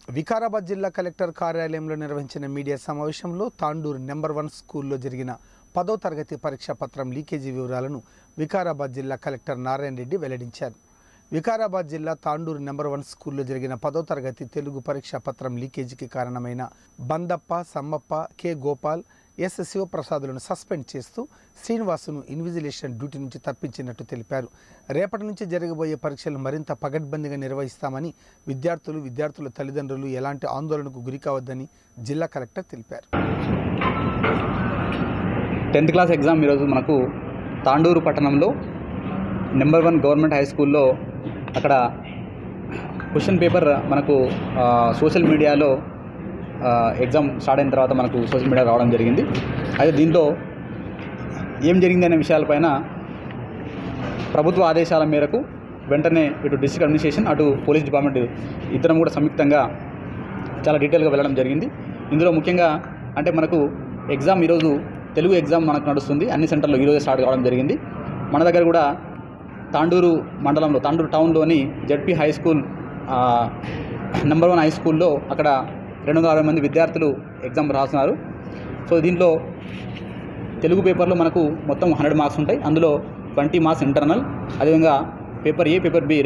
వికారాబాద్ జిల్లా కలెక్టర్ కార్యాలయంలో నిర్వహించిన మీడియా సమావేశంలో తాండూరు నెంబర్ వన్ స్కూల్లో జరిగిన పదో తరగతి పరీక్షా పత్రం లీకేజీ వివరాలను వికారాబాద్ జిల్లా కలెక్టర్ నారాయణ రెడ్డి వెల్లడించారు వికారాబాద్ జిల్లా తాండూరు నెంబర్ వన్ స్కూల్లో జరిగిన పదో తరగతి తెలుగు పరీక్షా పత్రం లీకేజీకి కారణమైన బందప్ప సమ్మప్ప కె గోపాల్ ఎస్ శివప్రసాదులను సస్పెండ్ చేస్తూ శ్రీనివాసును ఇన్విజిలేషన్ డ్యూటీ నుంచి తప్పించినట్టు తెలిపారు రేపటి నుంచి జరగబోయే పరీక్షలు మరింత పగడ్బందీగా నిర్వహిస్తామని విద్యార్థులు విద్యార్థుల తల్లిదండ్రులు ఎలాంటి ఆందోళనకు గురి కావద్దని జిల్లా కలెక్టర్ తెలిపారు టెన్త్ క్లాస్ ఎగ్జామ్ ఈరోజు మనకు తాండూరు పట్టణంలో నెంబర్ వన్ గవర్నమెంట్ హై స్కూల్లో అక్కడ క్వశ్చన్ పేపర్ మనకు ఆ, సోషల్ మీడియాలో ఆ, ఎగ్జామ్ స్టార్ట్ అయిన తర్వాత మనకు సోషల్ మీడియా రావడం జరిగింది అయితే దీంట్లో ఏం జరిగిందనే విషయాలపైన ప్రభుత్వ ఆదేశాల మేరకు వెంటనే ఇటు డిస్ట్రిక్ట్ అడ్మినిస్ట్రేషన్ అటు పోలీస్ డిపార్ట్మెంట్ ఇద్దరం కూడా సంయుక్తంగా చాలా డీటెయిల్గా వెళ్ళడం జరిగింది ఇందులో ముఖ్యంగా అంటే మనకు ఎగ్జామ్ ఈరోజు తెలుగు ఎగ్జామ్ మనకు నడుస్తుంది అన్ని సెంటర్లో ఈరోజే స్టార్ట్ కావడం జరిగింది మన దగ్గర కూడా తాండూరు మండలంలో తాండూరు టౌన్లోని ZP high school number one high స్కూల్లో అక్కడ రెండు వందల అరవై మంది విద్యార్థులు ఎగ్జామ్ రాస్తున్నారు సో దీంట్లో తెలుగు పేపర్లో మనకు మొత్తం హండ్రెడ్ మార్క్స్ ఉంటాయి అందులో ట్వంటీ మార్క్స్ ఇంటర్నల్ అదేవిధంగా పేపర్ ఏ పేపర్ బి